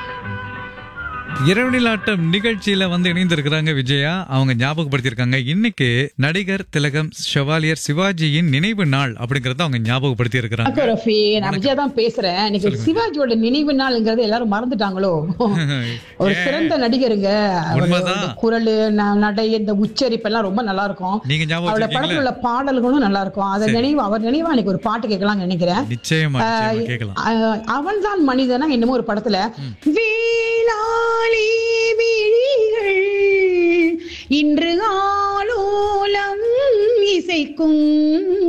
இரவணில் ஆட்டம் நிகழ்ச்சியில வந்து இணைந்திருக்கிறாங்க விஜயா அவங்க ஞாபகப்படுத்தியிருக்காங்க இன்னைக்கு நடிகர் திலகம் ஷெவாலியர் சிவாஜியின் நினைவு நாள் அப்படிங்கறத அவங்க ஞாபகப்படுத்தி இருக்கிறாங்க வணக்கம் ரஃபி நான் விஜயா தான் பேசுறேன் இன்னைக்கு சிவாஜியோட நினைவு நாள்ங்கிறது எல்லாரும் மறந்துட்டாங்களோ ஒரு சிறந்த நடிகருங்க அவரோட உண்மைதான். குரல் ந- நடை இந்த உச்சரிப்பு எல்லாம் ரொம்ப நல்லா இருக்கும் நீங்க ஞாபகம் அவரோட வச்சிருக்கீங்களா? படத்துல உள்ள பாடல்களும் நல்லா இருக்கும் அதை நினைவு அவர் நினைவா இன்னைக்கு ஒரு பாட்டு கேட்கலாம்னு நினைக்கிறேன் நிச்சயமா நிச்சயமா கேட்கலாம் அவன் தான் மனிதனா என்னமோ ஒரு படத்துல வேளாளி விழிகள் இன்று ஆலோலம் இசைக்கும்